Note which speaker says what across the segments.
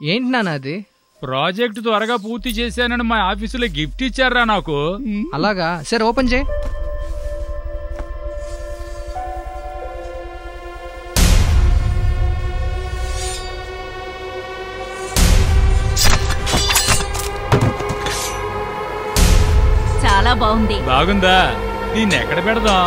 Speaker 1: ఏంటి నాన్న అది
Speaker 2: ప్రాజెక్ట్ త్వరగా పూర్తి చేశానని మా ఆఫీసులో గిఫ్ట్ ఇచ్చారా నాకు
Speaker 1: అలాగా సరే ఓపెన్ చేయి
Speaker 3: చాలా బాగుంది
Speaker 2: బాగుందా దీన్ని ఎక్కడ పెడదాం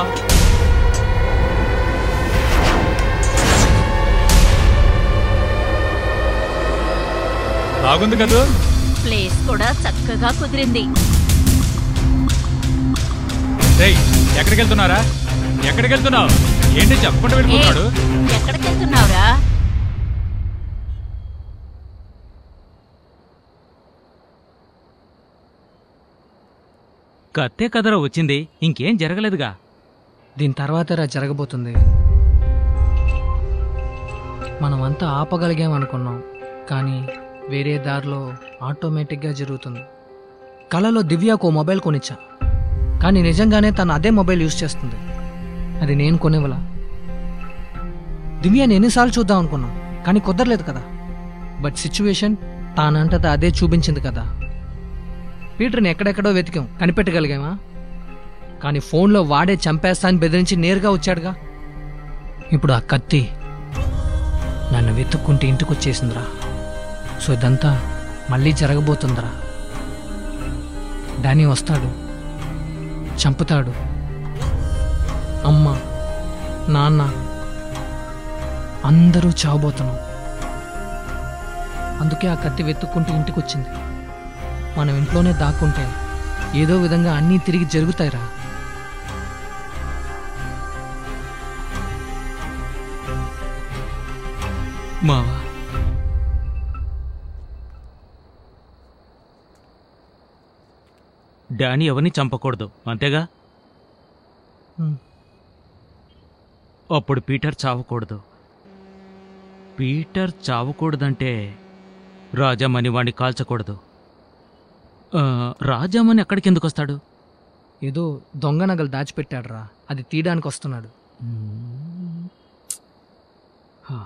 Speaker 2: బాగుంది కదూ
Speaker 3: ప్లేస్ కూడా చక్కగా కుదిరింది
Speaker 2: రేయ్ ఎక్కడికి వెళ్తున్నారా ఎక్కడికి వెళ్తున్నావు ఏంటి చెప్పకుండా
Speaker 3: ఏ,
Speaker 2: వెళ్ళిపోతున్నాడు
Speaker 3: ఎక్కడికి వెళ్తున్నావురా
Speaker 4: కత్తే కదరా వచ్చింది ఇంకేం జరగలేదుగా
Speaker 1: దీని తర్వాత రా జరగబోతుంది మనమంతా ఆపగలిగాం అనుకున్నాం కానీ వేరే దారిలో ఆటోమేటిక్గా జరుగుతుంది కళలో దివ్యకు ఓ మొబైల్ కొనిచ్చా కానీ నిజంగానే తను అదే మొబైల్ యూజ్ చేస్తుంది అది నేను కొనివ్వలా దివ్యాని ఎన్నిసార్లు చూద్దాం అనుకున్నాం కానీ కుదరలేదు కదా బట్ సిచ్యువేషన్ తానంతటా అదే చూపించింది కదా పీటర్ని ఎక్కడెక్కడో వెతికాం కనిపెట్టగలిగామా కానీ ఫోన్లో వాడే చంపేస్తా అని బెదిరించి నేరుగా వచ్చాడుగా ఇప్పుడు ఆ కత్తి నన్ను వెతుక్కుంటే ఇంటికి వచ్చేసిందిరా సో ఇదంతా మళ్ళీ జరగబోతుందిరా డానీ వస్తాడు చంపుతాడు అమ్మ నాన్న అందరూ చావబోతున్నాం అందుకే ఆ కత్తి వెతుక్కుంటూ ఇంటికి వచ్చింది మనం ఇంట్లోనే దాక్కుంటే ఏదో విధంగా అన్నీ తిరిగి జరుగుతాయిరా
Speaker 4: మావా డానీ ఎవరిని చంపకూడదు అంతేగా
Speaker 1: హ్మ్.
Speaker 4: అప్పుడు పీటర్ చావకూడదు పీటర్ చావకూడదంటే రాజామణి వాణ్ణి కాల్చకూడదు ఆ, రాజామణి ఎక్కడికి ఎందుకు వస్తాడు
Speaker 1: ఏదో దొంగ నగలు దాచిపెట్టాడురా అది తీయడానికి వస్తున్నాడు
Speaker 4: హా.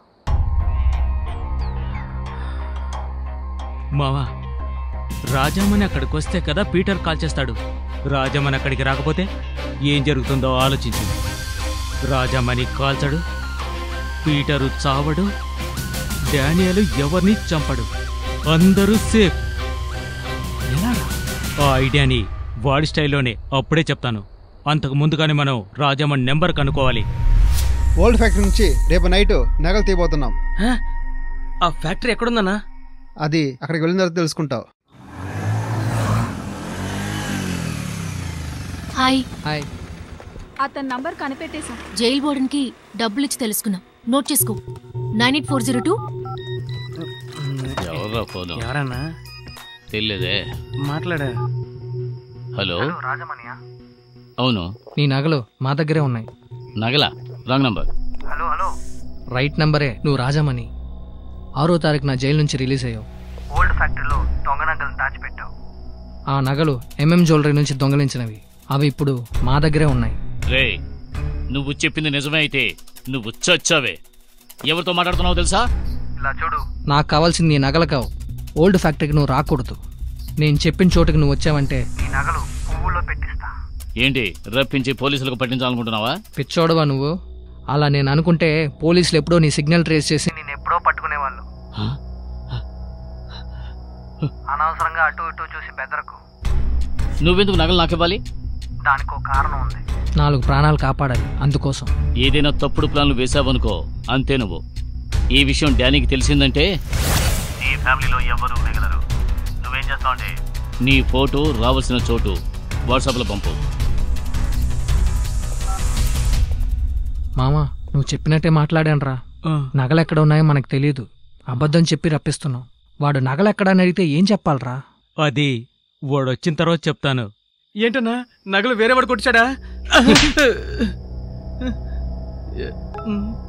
Speaker 4: మావా రాజామణి అక్కడికి వస్తే కదా పీటర్ కాల్ చేస్తాడు రాజామణి అక్కడికి రాకపోతే ఏం జరుగుతుందో ఆలోచించు రాజామణి కాల్చడు పీటరు చావడు డానియలు ఎవరిని చంపడు అందరూ సేఫ్ ఎలారా ఆ ఐడియాని వాడి స్టైల్లోనే అప్పుడే చెప్తాను అంతకు ముందుగానే మనం రాజామణి నెంబర్ కనుక్కోవాలి
Speaker 5: ఓల్డ్ ఫ్యాక్టరీ నుంచి రేపు నైట్ నగలు తీయబోతున్నాం
Speaker 6: ఆ ఫ్యాక్టరీ ఎక్కడుందన్నా
Speaker 5: అది అక్కడికి వెళ్ళిన తర్వాత తెలుసుకుంటావు
Speaker 7: హాయ్
Speaker 1: హాయ్
Speaker 7: అతని నంబర్ కనిపెట్టేశాం
Speaker 8: జైల్ వార్డెన్ కి డబ్బులు ఇచ్చి తెలుసుకున్నాం నోట్ చేసుకో nine eight four zero two
Speaker 9: ఎవర్రా ఫోను
Speaker 6: ఎవరన్నా
Speaker 9: తెలియదే
Speaker 6: మాట్లాడా
Speaker 9: హలో అవును
Speaker 1: నీ నగలు మా దగ్గరే ఉన్నాయి
Speaker 9: నగలా రాంగ్ నంబర్
Speaker 1: రైట్ నంబరే నువ్వు రాజమణి ఆరో తారీఖు నా జైలు నుంచి రిలీజ్ అయ్యావు ఓల్డ్ ఫ్యాక్టరీలో దొంగ నగలు దాచిపెట్టావు ఆ నగలు ఎంఎం జ్యువెలరీ నుంచి దొంగలించినవి అవి ఇప్పుడు మా దగ్గరే ఉన్నాయి
Speaker 9: రే నువ్వు చెప్పింది నిజమే అయితే నువ్వు చచ్చావే ఎవరితో మాట్లాడుతున్నావు తెలుసా
Speaker 1: నాకు కావాల్సింది నీ నగలు కావు ఓల్డ్ ఫ్యాక్టరీకి నువ్వు రాకూడదు నేను చెప్పిన చోటుకి నువ్వు వచ్చావంటే
Speaker 9: ఏంటి రప్పించి పోలీసులకు పట్టించాలనుకుంటున్నావా
Speaker 1: పిచ్చోడవా నువ్వు అలా నేను అనుకుంటే పోలీసులు ఎప్పుడో నీ సిగ్నల్ ట్రేస్ చేసి నేను ఎప్పుడో పట్టుకునేవాళ్ళు
Speaker 9: హ?
Speaker 1: అనవసరంగా అటు ఇటు చూసి బెదరకు
Speaker 9: నువ్వెందుకు నగలు నాకివ్వాలి
Speaker 1: దానికో కారణం ఉంది నాలుగు ప్రాణాలు కాపాడాలి అందుకోసం
Speaker 9: ఏదైనా తప్పుడు ప్లాన్లు వేసావనుకో అంతే నువ్వు ఈ విషయం డానీకి తెలిసిందంటే నీ ఫ్యామిలీలో ఎవరు మిగలరు నువ్వేం చేస్తావంటే నీ ఫోటో రావాల్సిన చోటు వాట్సాప్లో పంపు
Speaker 1: మామా నువ్వు చెప్పినట్టే మాట్లాడానురా నగలు ఎక్కడ ఉన్నాయో మనకు తెలియదు అబద్ధం చెప్పి రప్పిస్తున్నావు వాడు నగలు ఎక్కడ అని అడిగితే ఏం చెప్పాలరా
Speaker 4: అది వాడొచ్చిన తర్వాత చెప్తాను
Speaker 6: ఏంటన్నా నగలు వేరే వాడు కొట్టాడా